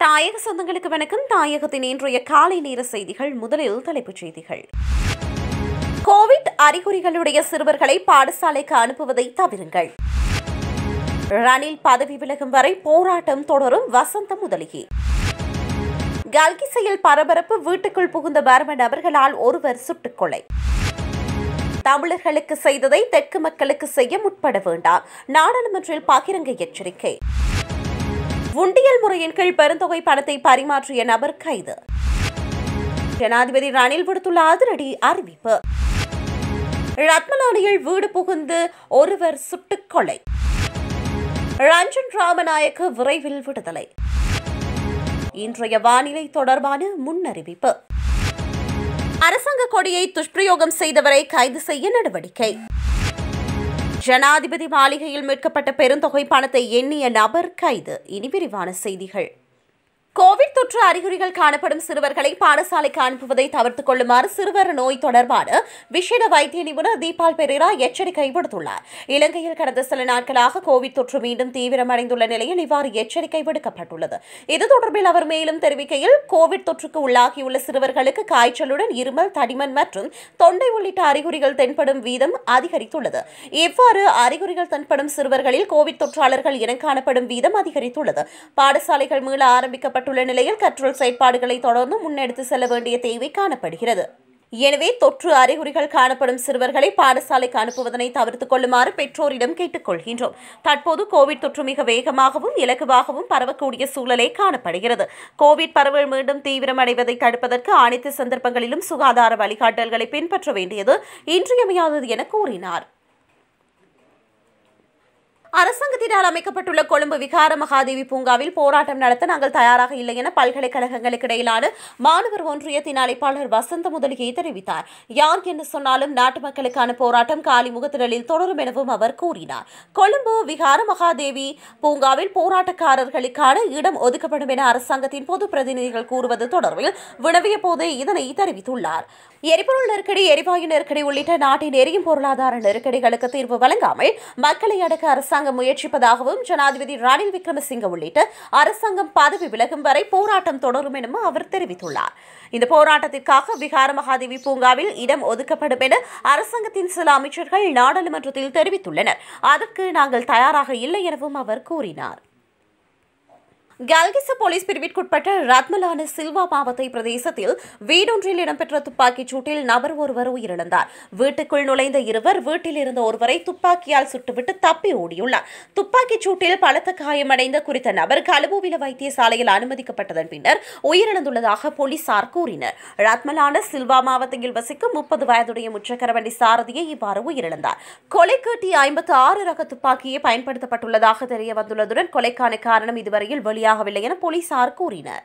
தாயக சொந்தங்களுக்கு வணக்கம் தாயகத்தின் இன்றைய காலை நேர செய்திகள் முதலில் தலைப்புச் செய்திகள் கோவிட் அறிகுறிகளுடைய சிறுவர்களை பாடசாலைக்கு அனுப்புவதை தவிருங்கள் ரணில் பதவி விலகும் வரை போராட்டம் தொடரும் வசந்த முதலிகி கல்கிசையில் பரபரப்பு வீட்டுக்குள் புகுந்த மர்ம நபர்களால் ஒருவர் சுட்டுக் கொலை தமிழர்களுக்கு செய்ததை தெற்கு மக்களுக்கு செய்ய முற்பட வேண்டாம் நாடாளுமன்றில் பகிரங்க எச்சரிக்கை உண்டியல் முறையின் கீழ் பெருந்தொகை பணத்தை பரிமாற்றிய நபர் கைது ஜனாதிபதி ரணில் விடுத்துள்ள அதிரடி அறிவிப்பு ரத்மலானியில் வீடு புகுந்து ஒருவர் சுட்டுக் கொலை ரஞ்சன் ராமநாயக்க விரைவில் விடுதலை இன்றைய வானிலை தொடர்பான முன்னறிவிப்பு அரசாங்க கொடியை துஷ்பிரயோகம் செய்தவரை கைது செய்ய நடவடிக்கை ஜனாதிபதி மாளிகையில் மீட்கப்பட்ட பெருந்தொகை பணத்தை எண்ணிய நபர் கைது இனி விரிவான செய்திகள் கோவிட் தொற்று அறிகுறிகள் காணப்படும் சிறுவர்களை பாடசாலைக்கு அனுப்புவதை தவிர்த்துக் கொள்ளுமாறு சிறுவர் நோய் தொடர்பான விசேட வைத்திய நிபுணர் தீபால் பெரேரா எச்சரிக்கை விடுத்துள்ளார் இலங்கையில் கடந்த சில நாட்களாக கோவிட் தொற்று மீண்டும் தீவிரமடைந்துள்ள நிலையில் இவ்வாறு எச்சரிக்கை விடுக்கப்பட்டுள்ளது இது தொடர்பில் அவர் மேலும் தெரிவிக்கையில் கோவிட் தொற்றுக்கு உள்ளாகியுள்ள சிறுவர்களுக்கு காய்ச்சலுடன் இருமல் தடிமன் மற்றும் தொண்டை உள்ளிட்ட அறிகுறிகள் தென்படும் வீதம் அதிகரித்துள்ளது இவ்வாறு அறிகுறிகள் தென்படும் சிறுவர்களில் கோவிட் தொற்றாளர்கள் இனம் காணப்படும் வீதம் அதிகரித்துள்ளது பாடசாலைகள் மீள ஆரம்பிக்கப்பட்ட ஏற்பட்டுள்ள நிலையில் கற்றல் செயற்பாடுகளை தொடர்ந்து முன்னெடுத்து செல்ல வேண்டிய தேவை காணப்படுகிறது எனவே தொற்று அறிகுறிகள் காணப்படும் சிறுவர்களை பாடசாலைக்கு அனுப்புவதனை தவிர்த்துக் கொள்ளுமாறு பெற்றோரிடம் கேட்டுக் கொள்கின்றோம் தற்போது கோவிட் தொற்று மிக வேகமாகவும் இலகுவாகவும் பரவக்கூடிய சூழலே காணப்படுகிறது கோவிட் பரவல் மீண்டும் தீவிரமடைவதை தடுப்பதற்கு அனைத்து சந்தர்ப்பங்களிலும் சுகாதார வழிகாட்டல்களை பின்பற்ற வேண்டியது இன்றியமையாதது என கூறினார் அரசாங்கத்தினால் அமைக்கப்பட்டுள்ள கொழும்பு விகார மகாதேவி பூங்காவில் போராட்டம் நடத்த நாங்கள் தயாராக இல்லை என பல்கலைக்கழகங்களுக்கு இடையிலான மாணவர் ஒன்றியத்தின் அழைப்பாளர் வசந்த முதலிகை தெரிவித்தார் யார் என்று சொன்னாலும் நாட்டு மக்களுக்கான போராட்டம் காலி முகத்திடலில் தொடரும் எனவும் அவர் கூறினார் கொழும்பு விகார மகாதேவி பூங்காவில் போராட்டக்காரர்களுக்கான இடம் ஒதுக்கப்படும் என அரசாங்கத்தின் பொது பிரதிநிதிகள் கூறுவது தொடர்பில் வினவிய போதே இதனை தெரிவித்துள்ளார் எரிபொருள் நெருக்கடி எரிவாயு நெருக்கடி உள்ளிட்ட நாட்டின் எரியும் பொருளாதார நெருக்கடிகளுக்கு தீர்வு வழங்காமல் மக்களை அடக்க அரசாங்கம் முயற்சிப்பதாகவும் ஜனாதிபதி ரணில் விக்ரமசிங்க உள்ளிட்ட அரசாங்கம் பதவி விலகும் வரை போராட்டம் தொடரும் எனவும் அவர் தெரிவித்துள்ளார் இந்த போராட்டத்திற்காக விகார மகாதேவி பூங்காவில் இடம் ஒதுக்கப்படும் என அரசாங்கத்தின் சில அமைச்சர்கள் நாடாளுமன்றத்தில் தெரிவித்துள்ளனர் அதற்கு நாங்கள் தயாராக இல்லை எனவும் அவர் கூறினார் கல்கிச போலீஸ் பிரிவிற்குட்பட்ட ரத்மலான சில்வா மாவட்ட பிரதேசத்தில் வீடொன்றில் இடம்பெற்ற துப்பாக்கிச் சூட்டில் நபர் ஒருவர் உயிரிழந்தார் வீட்டுக்குள் நுழைந்த இருவர் வீட்டில் இருந்த ஒருவரை துப்பாக்கியால் சுட்டுவிட்டு தப்பி ஓடியுள்ளார் துப்பாக்கிச் சூட்டில் பலத்த காயமடைந்த குறித்த நபர் கலுபுவில வைத்தியசாலையில் அனுமதிக்கப்பட்டதன் பின்னர் உயிரிழந்துள்ளதாக போலீசார் கூறினர் ரத்மலான சில்வா மாவட்டத்தில் வசிக்கும் முப்பது வயதுடைய முச்சக்கரவண்டி சாரதியை இவ்வாறு உயிரிழந்தார் கொலைக்கேட்டி ஐம்பத்து ஆறு ரக துப்பாக்கியை பயன்படுத்தப்பட்டுள்ளதாக தெரிய வந்துள்ளதுடன் கொலைக்கான காரணம் இதுவரையில் வெளியாக வெளியாகவில்லை என போலீசார் கூறினர்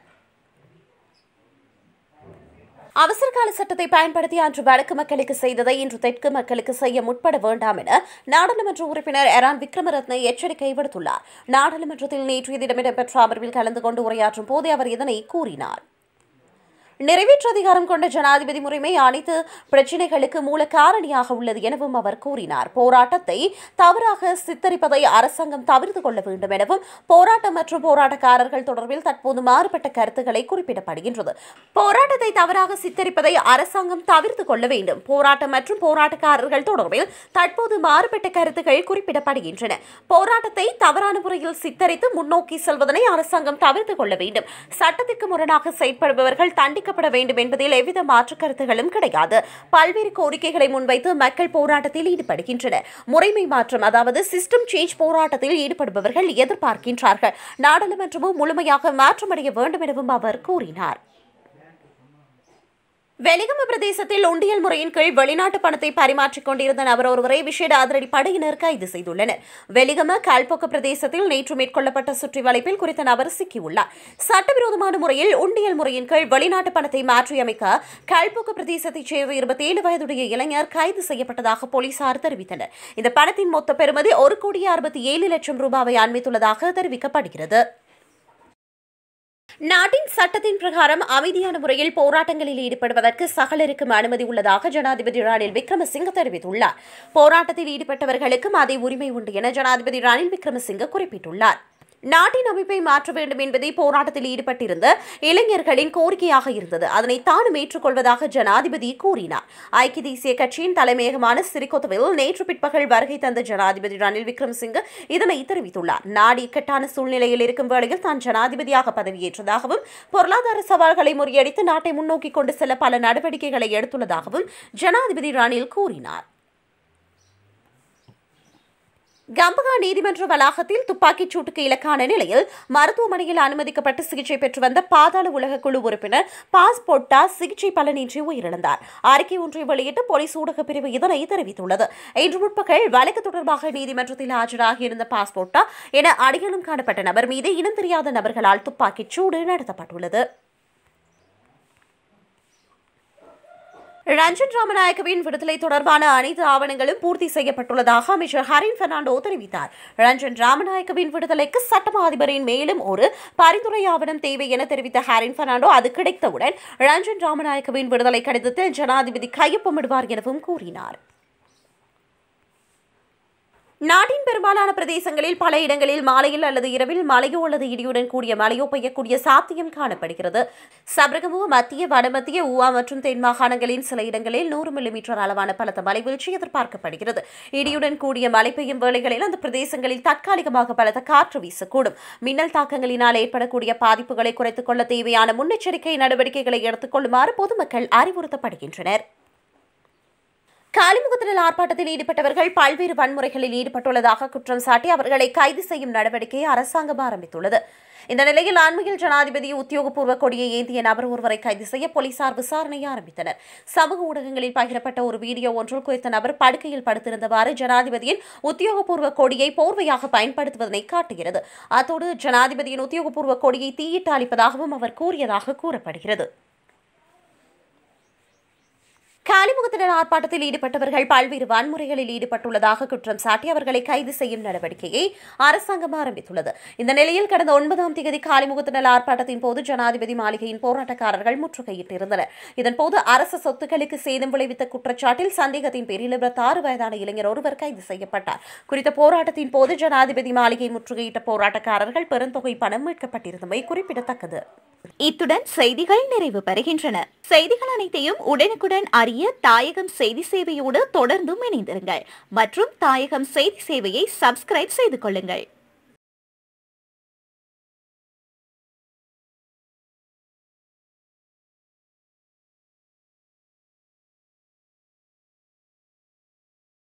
அவசரகால சட்டத்தை பயன்படுத்தி அன்று வடக்கு மக்களுக்கு செய்ததை இன்று தெற்கு மக்களுக்கு செய்ய முற்பட வேண்டாம் என நாடாளுமன்ற உறுப்பினர் எரான் விக்ரமரத்ன எச்சரிக்கை விடுத்துள்ளார் நாடாளுமன்றத்தில் நேற்றைய தினம் இடம்பெற்ற அமர்வில் கலந்து கொண்டு உரையாற்றும் போதே அவர் இதனை கூறினார் நிறைவேற்று அதிகாரம் கொண்ட ஜனாதிபதி முறைமை அனைத்து பிரச்சினைகளுக்கு மூல காரணியாக உள்ளது எனவும் அவர் கூறினார் போராட்டத்தை தவறாக சித்தரிப்பதை அரசாங்கம் தவிர்த்து கொள்ள வேண்டும் எனவும் போராட்டம் மற்றும் போராட்டக்காரர்கள் தொடர்பில் தற்போது மாறுபட்ட கருத்துக்களை குறிப்பிடப்படுகின்றது போராட்டத்தை தவறாக சித்தரிப்பதை அரசாங்கம் தவிர்த்து கொள்ள வேண்டும் போராட்டம் மற்றும் போராட்டக்காரர்கள் தொடர்பில் தற்போது மாறுபட்ட கருத்துக்கள் குறிப்பிடப்படுகின்றன போராட்டத்தை தவறான முறையில் சித்தரித்து முன்னோக்கி செல்வதனை அரசாங்கம் தவிர்த்து கொள்ள வேண்டும் சட்டத்திற்கு முரணாக செயற்படுபவர்கள் தண்டி பாதிக்கப்பட வேண்டும் என்பதில் எவ்வித மாற்று கருத்துகளும் கிடையாது பல்வேறு கோரிக்கைகளை முன்வைத்து மக்கள் போராட்டத்தில் ஈடுபடுகின்றனர் முறைமை மாற்றம் அதாவது சிஸ்டம் சேஞ்ச் போராட்டத்தில் ஈடுபடுபவர்கள் எதிர்பார்க்கின்றார்கள் நாடாளுமன்றமும் முழுமையாக மாற்றமடைய வேண்டும் எனவும் அவர் கூறினார் வெலிகம பிரதேசத்தில் உண்டியல் முறையின் கீழ் வெளிநாட்டு பணத்தை பரிமாற்றிக் கொண்டிருந்த நபர் ஒருவரை விசேட அதிரடி படையினர் கைது செய்துள்ளனர் வெலிகம கால்போக்க பிரதேசத்தில் நேற்று மேற்கொள்ளப்பட்ட சுற்றி வளைப்பில் குறித்த நபர் சிக்கியுள்ளார் சட்டவிரோதமான முறையில் உண்டியல் முறையின் கீழ் வெளிநாட்டு பணத்தை மாற்றியமைக்க கால்போக்க பிரதேசத்தைச் சேர்ந்த இருபத்தி ஏழு வயதுடைய இளைஞர் கைது செய்யப்பட்டதாக போலீசார் தெரிவித்தனர் இந்த பணத்தின் மொத்த பெறுமதி ஒரு கோடியே அறுபத்தி ஏழு லட்சம் ரூபாவை அண்மித்துள்ளதாக தெரிவிக்கப்படுகிறது நாட்டின் சட்டத்தின் பிரகாரம் அமைதியான முறையில் போராட்டங்களில் ஈடுபடுவதற்கு சகலருக்கும் அனுமதி உள்ளதாக ஜனாதிபதி ரணில் விக்ரமசிங்க தெரிவித்துள்ளார் போராட்டத்தில் ஈடுபட்டவர்களுக்கும் அதே உரிமை உண்டு என ஜனாதிபதி ரணில் விக்ரமசிங்க குறிப்பிட்டுள்ளார் நாட்டின் அமைப்பை மாற்ற வேண்டும் என்பதே போராட்டத்தில் ஈடுபட்டிருந்த இளைஞர்களின் கோரிக்கையாக இருந்தது அதனை தானும் ஏற்றுக்கொள்வதாக ஜனாதிபதி கூறினார் ஐக்கிய தேசிய கட்சியின் தலைமையகமான சிறிகொத்தவில் நேற்று பிற்பகல் வருகை தந்த ஜனாதிபதி ரணில் விக்ரமசிங்கே இதனை தெரிவித்துள்ளார் நாடு இக்கட்டான சூழ்நிலையில் இருக்கும் வேளையில் தான் ஜனாதிபதியாக பதவியேற்றதாகவும் பொருளாதார சவால்களை முறியடித்து நாட்டை முன்னோக்கி கொண்டு செல்ல பல நடவடிக்கைகளை எடுத்துள்ளதாகவும் ஜனாதிபதி ரணில் கூறினார் கம்பகா நீதிமன்ற வளாகத்தில் துப்பாக்கிச் சூட்டுக்கு இலக்கான நிலையில் மருத்துவமனையில் அனுமதிக்கப்பட்டு சிகிச்சை பெற்று வந்த பாதாள உலக குழு உறுப்பினர் பாஸ்போர்ட்டா சிகிச்சை பலனின்றி உயிரிழந்தார் அறிக்கை ஒன்றை வெளியிட்டு போலீஸ் ஊடக பிரிவு இதனை தெரிவித்துள்ளது இன்று முற்பகல் வழக்கு தொடர்பாக நீதிமன்றத்தில் ஆஜராகியிருந்த பாஸ்போர்ட்டா என அடையாளம் காணப்பட்ட நபர் மீது இனம் தெரியாத நபர்களால் துப்பாக்கிச் சூடு நடத்தப்பட்டுள்ளது ரஞ்சன் ராமநாயக்கவின் விடுதலை தொடர்பான அனைத்து ஆவணங்களும் பூர்த்தி செய்யப்பட்டுள்ளதாக அமைச்சர் ஹரின் பெர்னாண்டோ தெரிவித்தார் ரஞ்சன் ராமநாயக்கவின் விடுதலைக்கு சட்டமா அதிபரின் மேலும் ஒரு பரிந்துரை ஆவணம் தேவை என தெரிவித்த ஹரின் பெர்னாண்டோ அது கிடைத்தவுடன் ரஞ்சன் ராமநாயக்கவின் விடுதலை கடிதத்தில் ஜனாதிபதி கையொப்பமிடுவார் எனவும் கூறினார் நாட்டின் பெரும்பாலான பிரதேசங்களில் பல இடங்களில் மாலையில் அல்லது இரவில் மழையோ அல்லது இடியுடன் கூடிய மழையோ பெய்யக்கூடிய சாத்தியம் காணப்படுகிறது சபரகமு மத்திய வடமத்திய ஊவா மற்றும் தென் மாகாணங்களின் சில இடங்களில் நூறு மில்லிமீட்டர் அளவான பலத்த மழைவீழ்ச்சி எதிர்பார்க்கப்படுகிறது இடியுடன் கூடிய மழை பெய்யும் வேளைகளில் அந்த பிரதேசங்களில் தற்காலிகமாக பலத்த காற்று வீசக்கூடும் மின்னல் தாக்கங்களினால் ஏற்படக்கூடிய பாதிப்புகளை குறைத்துக் கொள்ள தேவையான முன்னெச்சரிக்கை நடவடிக்கைகளை எடுத்துக் கொள்ளுமாறு பொதுமக்கள் அறிவுறுத்தப்படுகின்றனர் காலிமுகத்திடல் ஆர்ப்பாட்டத்தில் ஈடுபட்டவர்கள் பல்வேறு வன்முறைகளில் ஈடுபட்டுள்ளதாக குற்றம் சாட்டி அவர்களை கைது செய்யும் நடவடிக்கையை அரசாங்கம் ஆரம்பித்துள்ளது இந்த நிலையில் அண்மையில் ஜனாதிபதி உத்தியோகபூர்வ கொடியை ஏந்திய நபர் ஒருவரை கைது செய்ய போலீசார் விசாரணை ஆரம்பித்தனர் சமூக ஊடகங்களில் பகிரப்பட்ட ஒரு வீடியோ ஒன்றில் குறித்த நபர் படுக்கையில் படுத்திருந்தவாறு ஜனாதிபதியின் உத்தியோகபூர்வ கொடியை போர்வையாக பயன்படுத்துவதனை காட்டுகிறது அத்தோடு ஜனாதிபதியின் உத்தியோகபூர்வ கொடியை தீயிட்டு அளிப்பதாகவும் அவர் கூறியதாக கூறப்படுகிறது காலிமுகத்தினர் ஆர்ப்பாட்டத்தில் ஈடுபட்டவர்கள் பல்வேறு வன்முறைகளில் ஈடுபட்டுள்ளதாக குற்றம் சாட்டி அவர்களை கைது செய்யும் நடவடிக்கையை அரசாங்கம் ஆரம்பித்துள்ளது இந்த நிலையில் கடந்த ஒன்பதாம் தேதி காலிமுகத்தினர் ஆர்ப்பாட்டத்தின் போது ஜனாதிபதி மாளிகையின் போராட்டக்காரர்கள் முற்றுகையிட்டிருந்தனர் இதன்போது அரசு சொத்துக்களுக்கு சேதம் விளைவித்த குற்றச்சாட்டில் சந்தேகத்தின் பேரில் இருபத்தாறு வயதான இளைஞர் ஒருவர் கைது செய்யப்பட்டார் குறித்த போராட்டத்தின் போது ஜனாதிபதி மாளிகை முற்றுகையிட்ட போராட்டக்காரர்கள் பெருந்தொகை பணம் மீட்கப்பட்டிருந்தமை குறிப்பிடத்தக்கது இத்துடன் செய்திகள் நிறைவு பெறுகின்றன செய்திகள் அனைத்தையும் உடனுக்குடன் அறிய தாயகம் செய்தி சேவையோடு தொடர்ந்தும் இணைந்திருங்கள் மற்றும் தாயகம் செய்தி சேவையை சப்ஸ்கிரைப் செய்து கொள்ளுங்கள்